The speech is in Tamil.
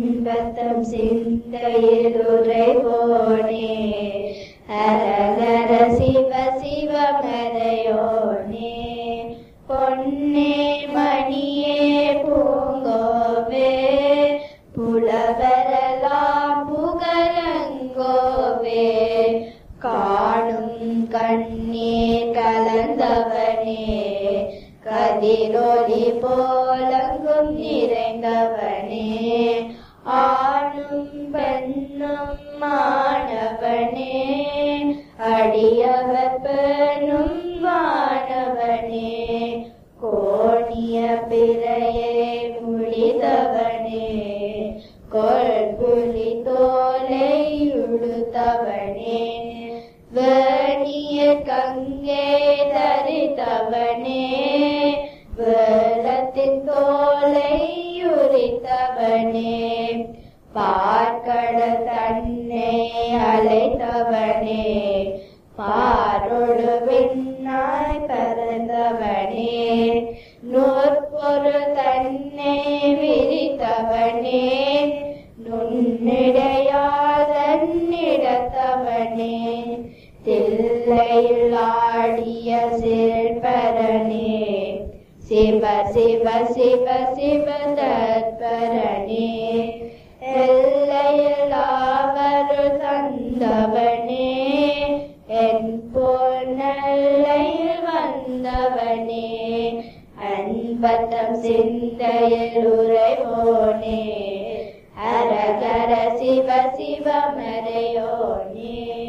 அன்பத்தம் சிந்தையில் உரைவோனே ஹரஹர சிவ சிவ மறையோனே பொன்னே மணியே பூங்கோவே புலவரலாம் புகழங்கோவே காணும் கண்ணே கலந்தவனே கதிரொலி போலங்கும் நிறைந்தவனே ஆணும் பெண்ணும் மாணவனே அடியவர் பெண்ணும் வானவனே கோணிய பிறையே முடிதவனே கொள்புலி தோலை உடுத்தவனே வேணிய கங்கே தரித்தவனே வேலத்தின் தோலை உரித்தவனே பார்க்கட தன்னை அழைத்தவனே பாரொடு விண்ணாய் பறந்தவனே நூற்பொரு தன்னை விரித்தவனே நுண்ணிடையாதன்னிடத்தவனே தில்லையில் ஆடிய சிற்பரனே சிவ சிவ சிவ சிவ தத்பரனே எல்லையில் ஆவரு தந்தவனே என் போல் நல்லையில் வந்தவனே அன்பத்தம் சிந்தையில் உரைவோனே அரகர சிவ சிவ மறையோனே